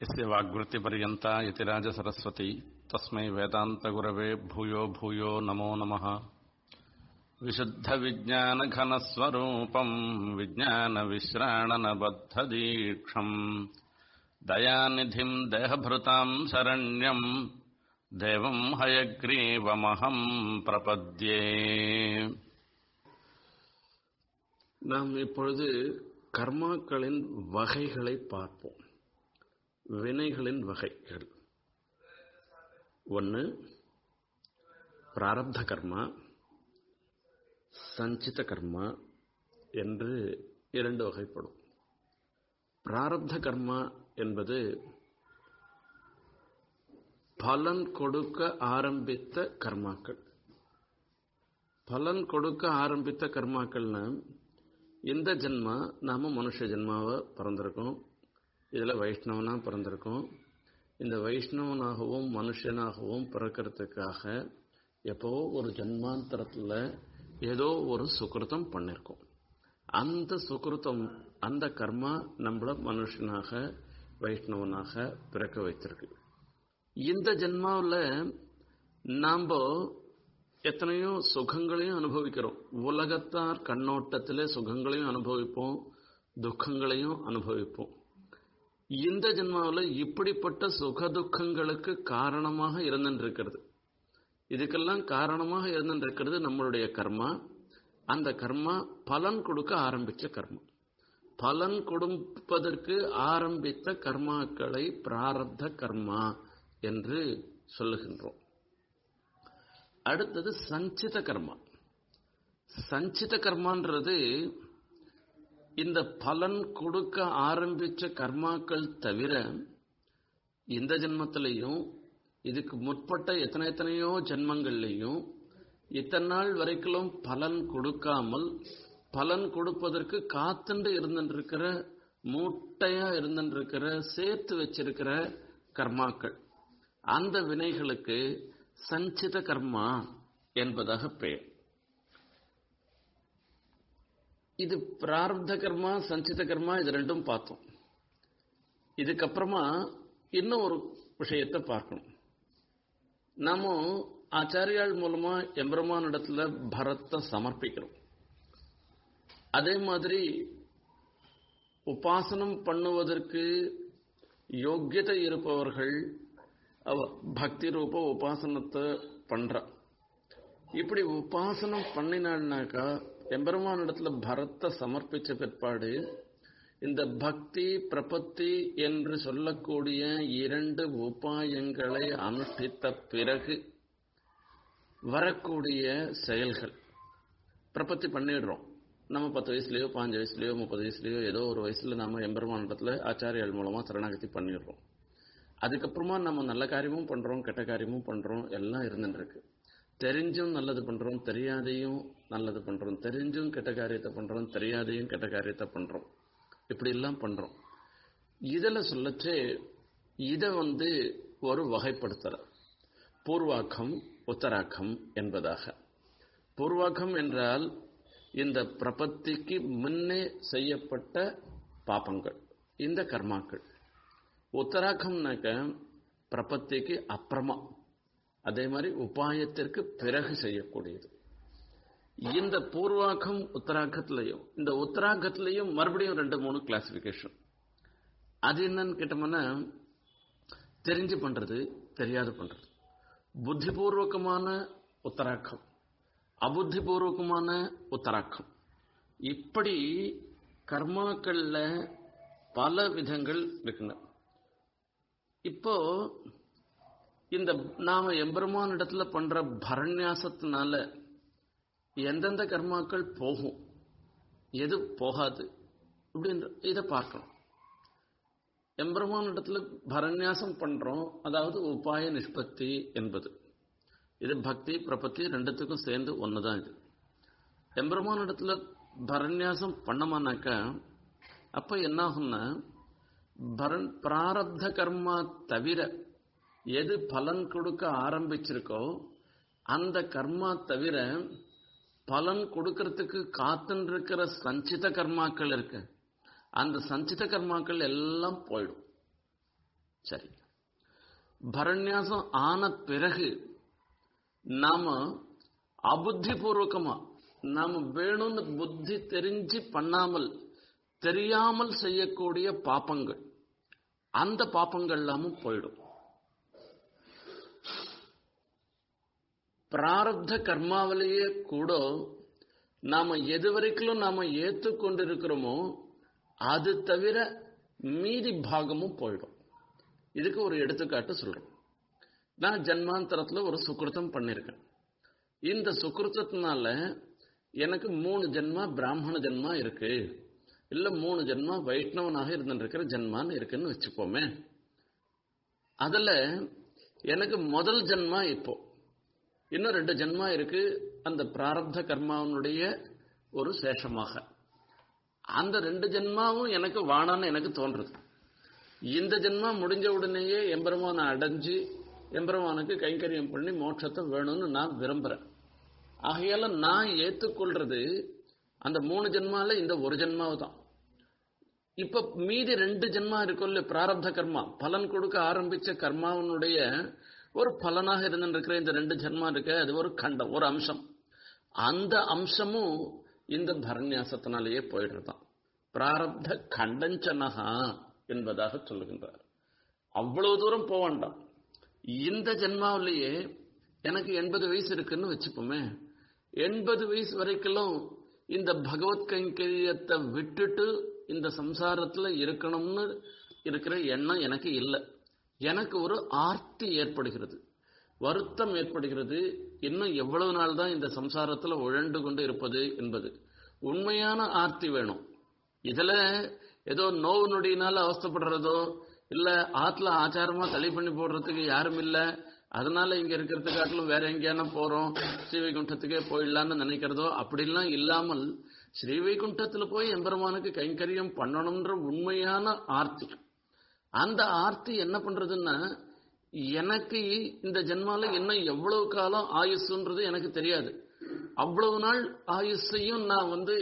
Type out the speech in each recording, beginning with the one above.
यस्य वाग्वृत्तिपर्यन्ता यतिराजसरस्वती तस्मै वेदान्तगुरवे भूयो भूयो नमो नमः विशुद्धविज्ञानघनस्वरूपम् विज्ञानविश्राणनबद्धदीक्षम् दयानिधिम् देहभृताम् शरण्यम् देवम् हयग्रीवमहम् प्रपद्ये நாம் இப்பொழுது கர்மாக்களின் வகைகளை பார்ப்போம் வினைகளின் வகைகள் ஒன்று பிராரப்த கர்மா சஞ்சித கர்மா என்று இரண்டு வகைப்படும் பிராரப்த கர்மா என்பது பலன் கொடுக்க ஆரம்பித்த கர்மாக்கள் பலன் கொடுக்க ஆரம்பித்த கர்மாக்கள்னா இந்த ஜென்மா நாம மனுஷ ஜென்மாவை பிறந்திருக்கோம் இதில் வைஷ்ணவனா பிறந்திருக்கோம் இந்த வைஷ்ணவனாகவும் மனுஷனாகவும் பிறக்கிறதுக்காக எப்போ ஒரு ஜென்மாந்தரத்தில் ஏதோ ஒரு சுக்கிருத்தம் பண்ணியிருக்கோம் அந்த சுக்கிருத்தம் அந்த கர்மா நம்மள மனுஷனாக வைஷ்ணவனாக பிறக்க வைத்திருக்கு இந்த ஜென்மாவில் நாம் எத்தனையோ சுகங்களையும் அனுபவிக்கிறோம் உலகத்தார் கண்ணோட்டத்தில் சுகங்களையும் அனுபவிப்போம் துக்கங்களையும் அனுபவிப்போம் இந்த ஜென்மாவில் இப்படிப்பட்ட சுக துக்கங்களுக்கு காரணமாக இருந்துருக்கிறது இதுக்கெல்லாம் காரணமாக இருந்துருக்கிறது நம்மளுடைய கர்மா அந்த கர்மா பலன் கொடுக்க ஆரம்பித்த கர்மா பலன் கொடுப்பதற்கு ஆரம்பித்த கர்மாக்களை பிராரப்த கர்மா என்று சொல்லுகின்றோம் அடுத்தது சஞ்சித கர்மா சஞ்சித கர்மான்றது இந்த பலன் கொடுக்க ஆரம்பிச்ச கர்மாக்கள் தவிர இந்த ஜென்மத்திலையும் இதுக்கு முற்பட்ட எத்தனை எத்தனையோ ஜென்மங்கள்லையும் இத்தனை நாள் வரைக்கும் பலன் கொடுக்காமல் பலன் கொடுப்பதற்கு காத்துண்டு இருந்துருக்கிற மூட்டையா இருந்துருக்கிற சேர்த்து வச்சிருக்கிற கர்மாக்கள் அந்த வினைகளுக்கு சஞ்சித கர்மா என்பதாக பெயர் இது பிரார்த்த கர்மா சஞ்சித கர்மா இது ரெண்டும் பார்த்தோம் இதுக்கப்புறமா இன்னும் ஒரு விஷயத்தை பார்க்கணும் நாம ஆச்சாரியால் மூலமா எம்பெருமான் இடத்துல பரத்தை சமர்ப்பிக்கிறோம் அதே மாதிரி உபாசனம் பண்ணுவதற்கு யோக்கியதை இருப்பவர்கள் அவ பக்தி ரூப உபாசனத்தை பண்றா இப்படி உபாசனம் பண்ணினாள்னாக்கா எம்பெருமான் இடத்துல பரத்தை சமர்ப்பிச்ச பிற்பாடு இந்த பக்தி பிரபத்தி என்று சொல்லக்கூடிய இரண்டு உபாயங்களை அனுஷ்டித்த பிறகு வரக்கூடிய செயல்கள் பிரபத்தி பண்ணிடுறோம் நம்ம பத்து வயசுலயோ பாஞ்சு வயசுலயோ முப்பது வயசுலயோ ஏதோ ஒரு வயசுல நம்ம எம்பெருமான் இடத்துல ஆச்சாரியால் மூலமா சரணாகதி பண்ணிடுறோம் அதுக்கப்புறமா நம்ம நல்ல காரியமும் பண்றோம் கெட்ட காரியமும் பண்றோம் எல்லாம் இருந்துட்டு இருக்கு தெரிஞ்சும் நல்லது பண்றோம் தெரியாதையும் நல்லது பண்றோம் தெரிஞ்சும் கெட்ட காரியத்தை பண்றோம் தெரியாதையும் கெட்ட காரியத்தை பண்றோம் இப்படி எல்லாம் பண்றோம் இதுல சொல்லச்சே இத வந்து ஒரு வகைப்படுத்துற பூர்வாக்கம் உத்தராக்கம் என்பதாக பூர்வாக்கம் என்றால் இந்த பிரபத்திக்கு முன்னே செய்யப்பட்ட பாப்பங்கள் இந்த கர்மாக்கள் உத்தராக்கம்னாக்க பிரபத்திக்கு அப்புறமா அதே மாதிரி உபாயத்திற்கு பிறகு செய்யக்கூடியது இந்த பூர்வாக்கம் உத்தராக்கத்திலையும் இந்த உத்தராக்கத்திலையும் மறுபடியும் ரெண்டு மூணு கிளாசிபிகேஷன் அது என்னன்னு கேட்டோம்னா தெரிஞ்சு பண்றது தெரியாது பண்றது புத்திபூர்வகமான உத்தராக்கம் அபுத்திபூர்வகமான உத்தராக்கம் இப்படி கர்மாக்கள்ல பல விதங்கள் இருக்குங்க இப்போ இந்த நாம எம்பெருமான் இடத்துல பண்ற பரண்யாசத்தினால எந்தெந்த கர்மாக்கள் போகும் எது போகாது அப்படின்ற இதை பார்க்கணும் எம்பெருமான் இடத்துல பரண்யாசம் பண்றோம் அதாவது உபாய நிஷ்பத்தி என்பது இது பக்தி பிரபத்தி ரெண்டுத்துக்கும் சேர்ந்து ஒண்ணுதான் இது எம்பெருமான் இடத்துல பரண்யாசம் பண்ணமானாக்கா அப்ப என்ன ஆகும்னா பரன் பிராரப்த கர்மா தவிர எது பலன் கொடுக்க ஆரம்பிச்சிருக்கோ அந்த கர்மா தவிர பலன் கொடுக்கறதுக்கு காத்துன்னு இருக்கிற சஞ்சித கர்மாக்கள் இருக்கு அந்த சஞ்சித கர்மாக்கள் எல்லாம் போயிடும் சரி பரண்யாசம் ஆன பிறகு நாம அபுத்தி பூர்வகமா நாம வேணும்னு புத்தி தெரிஞ்சு பண்ணாமல் தெரியாமல் செய்யக்கூடிய பாப்பங்கள் அந்த பாப்பங்கள் எல்லாமும் போயிடும் பிராரப்த கர்மாவிலேயே கூட நாம எது வரைக்கும் நாம ஏத்துக்கொண்டிருக்கிறோமோ அது தவிர மீதி பாகமும் போயிடும் இதுக்கு ஒரு எடுத்துக்காட்டு சொல்றேன் நான் ஜன்மாந்தரத்துல ஒரு சுக்கிருத்தம் பண்ணிருக்கேன் இந்த சுக்கிருத்தத்தினால எனக்கு மூணு ஜென்மா பிராமண ஜென்மா இருக்கு இல்ல மூணு ஜென்மா வைஷ்ணவனாக இருந்துருக்கிற ஜென்மான்னு இருக்குன்னு வச்சுப்போமே அதுல எனக்கு முதல் ஜென்மா இப்போ இன்னும் ரெண்டு ஜென்மா இருக்கு அந்த பிராரப்த கர்மாவனுடைய ஒரு சேஷமாக அந்த ரெண்டு ஜென்மாவும் எனக்கு வானான்னு எனக்கு தோன்றுது இந்த ஜென்மா முடிஞ்ச உடனேயே எம்பெருமானை அடைஞ்சு எம்பெருமானுக்கு கைங்கரியம் பண்ணி மோட்சத்தை வேணும்னு நான் விரும்புறேன் ஆகையால நான் ஏத்துக்கொள்றது அந்த மூணு ஜென்மால இந்த ஒரு ஜென்மாவு தான் இப்ப மீதி ரெண்டு ஜென்மா இருக்கும்ல பிராரப்த கர்மா பலன் கொடுக்க ஆரம்பிச்ச கர்மாவனுடைய ஒரு பலனாக இருந்துருக்கிற இந்த ரெண்டு ஜென்மா இருக்க அது ஒரு கண்டம் ஒரு அம்சம் அந்த அம்சமும் இந்த பரநியாசத்தினாலேயே போயிடுறதான் பிராரப்த கண்டஞ்சனகா என்பதாக சொல்லுகின்றார் அவ்வளவு தூரம் போக வேண்டாம் இந்த ஜென்மாவிலேயே எனக்கு எண்பது வயசு இருக்குன்னு வச்சுப்போமே எண்பது வயசு வரைக்கும் இந்த பகவத் கைங்கரியத்தை விட்டுட்டு இந்த சம்சாரத்துல இருக்கணும்னு இருக்கிற எண்ணம் எனக்கு இல்லை எனக்கு ஒரு ஆர்த்தி ஏற்படுகிறது வருத்தம் ஏற்படுகிறது இன்னும் எவ்வளவு நாள் தான் இந்த சம்சாரத்துல உழண்டு கொண்டு இருப்பது என்பது உண்மையான ஆர்த்தி வேணும் இதுல ஏதோ நோவு நொடியினால அவஸ்தப்படுறதோ இல்ல ஆத்துல ஆச்சாரமா தள்ளி பண்ணி போடுறதுக்கு யாரும் இல்ல அதனால இங்க இருக்கிறது காட்டிலும் வேற எங்கேயான போறோம் ஸ்ரீவைகுண்டத்துக்கே போயிடலான்னு நினைக்கிறதோ அப்படிலாம் இல்லாமல் ஸ்ரீவைகுண்டத்துல போய் எம்பெருமானுக்கு கைங்கரியம் பண்ணணும்ன்ற உண்மையான ஆர்த்தி அந்த ஆர்த்தி என்ன பண்றதுன்னா எனக்கு இந்த ஜென்மால இன்னும் எவ்வளவு காலம் ஆயுசுன்றது எனக்கு தெரியாது அவ்வளவு நாள் ஆயுஷையும் நான் வந்து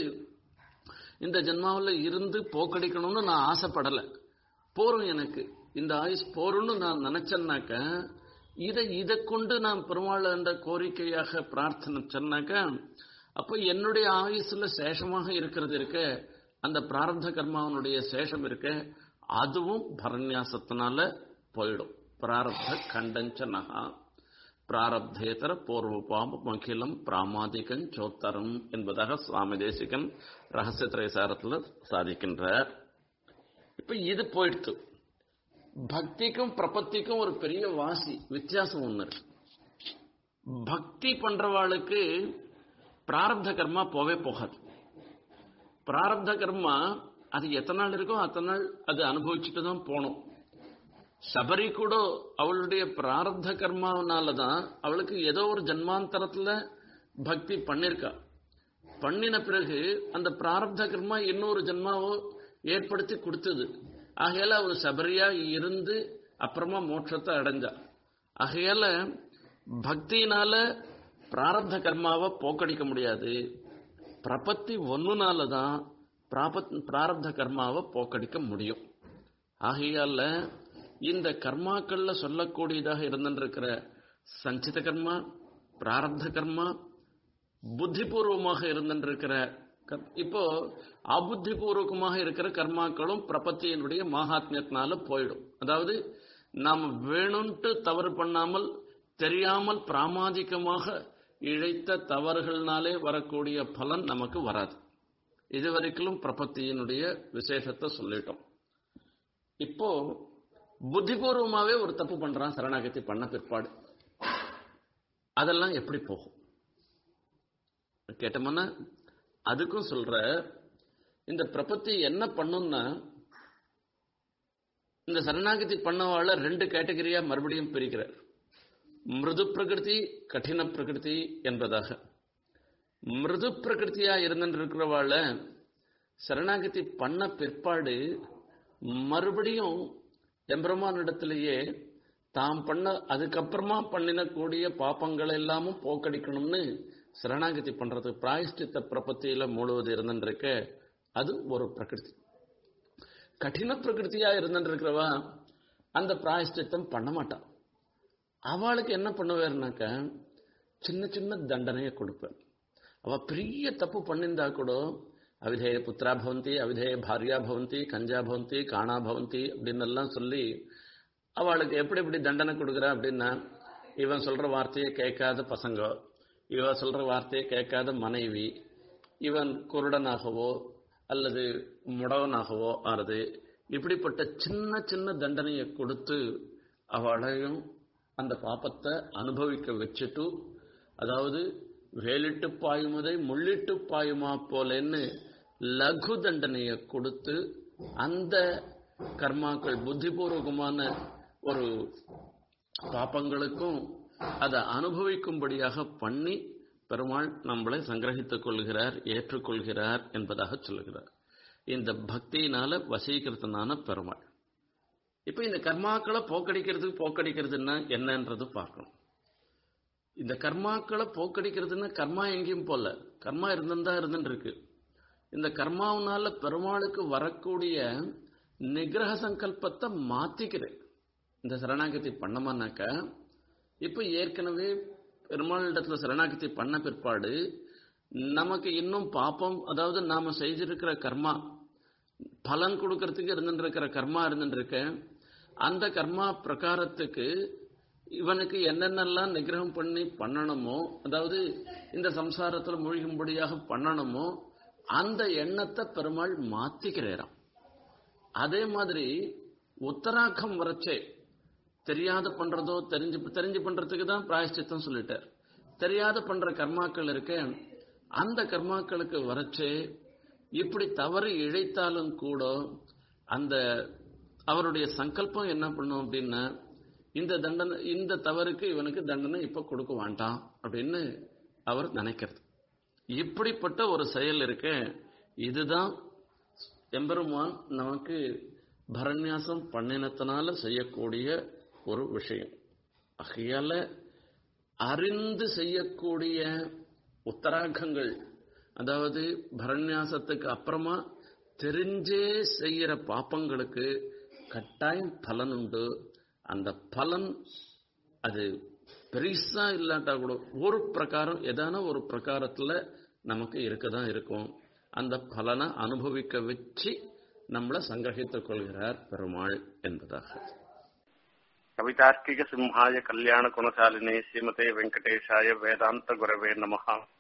இந்த ஜென்மாவில் இருந்து போக்கடிக்கணும்னு நான் ஆசைப்படலை போரும் எனக்கு இந்த ஆயுஷ் போரும்னு நான் நினைச்சேன்னாக்க இதை இதை கொண்டு நான் பெருமாள் என்ற கோரிக்கையாக பிரார்த்தனை சொன்னாக்க அப்போ என்னுடைய ஆயுசுல சேஷமாக இருக்கிறது இருக்க அந்த பிராரப்த கர்மாவனுடைய சேஷம் இருக்க அதுவும் பரநியாசத்தினால போயிடும் பிராரப்த கண்டஞ்சனகா பிராரப்தேதர பூர்வபாம் அகிலம் பிராமாதிகன் சோத்தரம் என்பதாக சுவாமி தேசிகன் ரகசிய திரைசாரத்தில் சாதிக்கின்றார் இப்ப இது போயிடுத்து பக்திக்கும் பிரபத்திக்கும் ஒரு பெரிய வாசி வித்தியாசம் ஒண்ணு இருக்கு பக்தி பண்றவாளுக்கு பிராரப்த கர்மா போவே போகாது பிராரப்த கர்மா அது எத்தனை நாள் இருக்கோ அத்தனை நாள் அது அனுபவிச்சுட்டு தான் போகணும் சபரி கூட அவளுடைய பிராரப்த கர்மாவனால தான் அவளுக்கு ஏதோ ஒரு ஜன்மாந்தரத்துல பக்தி பண்ணிருக்கா பண்ணின பிறகு அந்த பிராரப்த கர்மா இன்னொரு ஜன்மாவோ ஏற்படுத்தி கொடுத்தது ஆகையால அவள் சபரியா இருந்து அப்புறமா மோட்சத்தை அடைஞ்சா ஆகையால பக்தியினால பிராரப்த கர்மாவை போக்கடிக்க முடியாது பிரபத்தி ஒன்னுனால தான் பிராரப்த கர்மாவை போக்கடிக்க முடியும் ஆகையால இந்த கர்மாக்கள்ல சொல்லக்கூடியதாக இருந்திருக்கிற சஞ்சித கர்மா பிராரப்த கர்மா புத்திபூர்வமாக இருந்திருக்கிற இப்போ அபுத்திபூர்வகமாக இருக்கிற கர்மாக்களும் பிரபத்தியினுடைய மகாத்மியத்தினால போயிடும் அதாவது நாம் வேணும்ட்டு தவறு பண்ணாமல் தெரியாமல் பிராமாதிகமாக இழைத்த தவறுகள்னாலே வரக்கூடிய பலன் நமக்கு வராது இதுவரைக்கும் பிரபத்தியினுடைய விசேஷத்தை சொல்லிட்டோம் இப்போ புத்திபூர்வமாவே ஒரு தப்பு பண்றான் சரணாகதி பண்ண பிற்பாடு அதெல்லாம் எப்படி போகும் கேட்டோம்னா அதுக்கும் சொல்ற இந்த பிரபத்தி என்ன பண்ணும்னா இந்த சரணாகதி பண்ணவாள ரெண்டு கேட்டகரியா மறுபடியும் பிரிக்கிறார் மிருது பிரகிருதி கடின பிரகிருதி என்பதாக மிருது பிரகிருத்தியா இருந்துருக்கிறவாள சரணாகதி பண்ண பிற்பாடு மறுபடியும் எம்பெருமானிடத்திலேயே தாம் பண்ண அதுக்கப்புறமா பண்ணினக்கூடிய பாப்பங்கள் எல்லாமும் போக்கடிக்கணும்னு சரணாகதி பண்றது பிராயஷ்டித்த பிரபத்தியில முழுவது இருந்துருக்க அது ஒரு பிரகிருதி கடின பிரகிருத்தியா இருந்துருக்கிறவா அந்த பிராயஷ்டித்தம் பண்ண மாட்டான் அவளுக்கு என்ன பண்ணுவாருனாக்க சின்ன சின்ன தண்டனையை கொடுப்பார் அவ பெரிய தப்பு பண்ணியிருந்தா கூட அவிதேய புத்திரா பவந்தி அவிதேய பாரியா பவந்தி கஞ்சா பவந்தி காணா பவந்தி அப்படின்னு எல்லாம் சொல்லி அவளுக்கு எப்படி எப்படி தண்டனை கொடுக்குறா அப்படின்னா இவன் சொல்ற வார்த்தையை கேட்காத பசங்க இவன் சொல்ற வார்த்தையை கேட்காத மனைவி இவன் குருடனாகவோ அல்லது முடவனாகவோ ஆறுது இப்படிப்பட்ட சின்ன சின்ன தண்டனையை கொடுத்து அவளையும் அந்த பாப்பத்தை அனுபவிக்க வச்சுட்டு அதாவது வேலிட்டு பாயுமதை முள்ளிட்டு பாயுமா போலன்னு லகு தண்டனையை கொடுத்து அந்த கர்மாக்கள் புத்திபூர்வகமான ஒரு பாப்பங்களுக்கும் அதை அனுபவிக்கும்படியாக பண்ணி பெருமாள் நம்மளை சங்கிரகித்துக் கொள்கிறார் ஏற்றுக்கொள்கிறார் என்பதாக சொல்லுகிறார் இந்த பக்தியினால வசீகரத்தனான பெருமாள் இப்ப இந்த கர்மாக்களை போக்கடிக்கிறதுக்கு போக்கடிக்கிறதுன்னா என்னன்றது பார்க்கணும் இந்த கர்மாக்களை போக்கடிக்கிறதுன்னா கர்மா எங்கேயும் போல கர்மா இருந்துதான் இருந்துட்டு இருக்கு இந்த கர்மாவனால பெருமாளுக்கு வரக்கூடிய நிகிரக சங்கல்பத்தை மாத்திக்கிறேன் இந்த சரணாகதி பண்ணமானாக்க இப்ப ஏற்கனவே பெருமாளிடத்துல சரணாகதி பண்ண பிற்பாடு நமக்கு இன்னும் பாப்பம் அதாவது நாம செய்திருக்கிற கர்மா பலன் கொடுக்கறதுக்கு இருந்துட்டு இருக்கிற கர்மா இருந்துட்டு இருக்க அந்த கர்மா பிரகாரத்துக்கு இவனுக்கு என்னென்னலாம் நிகிரகம் பண்ணி பண்ணணுமோ அதாவது இந்த சம்சாரத்துல மூழ்கும்படியாக பண்ணணுமோ அந்த எண்ணத்தை பெருமாள் மாத்திக்கிறாராம் அதே மாதிரி உத்தராகம் வரச்சே தெரியாத பண்றதோ தெரிஞ்சு தெரிஞ்சு பண்றதுக்கு தான் பிராயஷ்சித்தம் சொல்லிட்டார் தெரியாத பண்ற கர்மாக்கள் இருக்க அந்த கர்மாக்களுக்கு வரச்சே இப்படி தவறு இழைத்தாலும் கூட அந்த அவருடைய சங்கல்பம் என்ன பண்ணும் அப்படின்னா இந்த தண்டனை இந்த தவறுக்கு இவனுக்கு தண்டனை இப்ப கொடுக்க வேண்டாம் அப்படின்னு அவர் நினைக்கிறது இப்படிப்பட்ட ஒரு செயல் இருக்க இதுதான் எம்பெருமான் நமக்கு பரநியாசம் பண்ணினத்தினால செய்யக்கூடிய ஒரு விஷயம் ஆகையால அறிந்து செய்யக்கூடிய உத்தராகங்கள் அதாவது பரநியாசத்துக்கு அப்புறமா தெரிஞ்சே செய்யற பாப்பங்களுக்கு கட்டாயம் பலன் உண்டு அந்த பலன் அது பெருசா இல்லாட்டா கூட ஒரு பிரகாரம் ஏதான ஒரு பிரகாரத்துல நமக்கு இருக்கதான் இருக்கும் அந்த பலனை அனுபவிக்க வச்சு நம்மளை சங்கிரகித்துக் கொள்கிறார் பெருமாள் என்பதாக கவிதார்க்கிக சிம்ஹாய கல்யாண குணசாலினே ஸ்ரீமதே வெங்கடேஷாய வேதாந்த குரவே நமஹா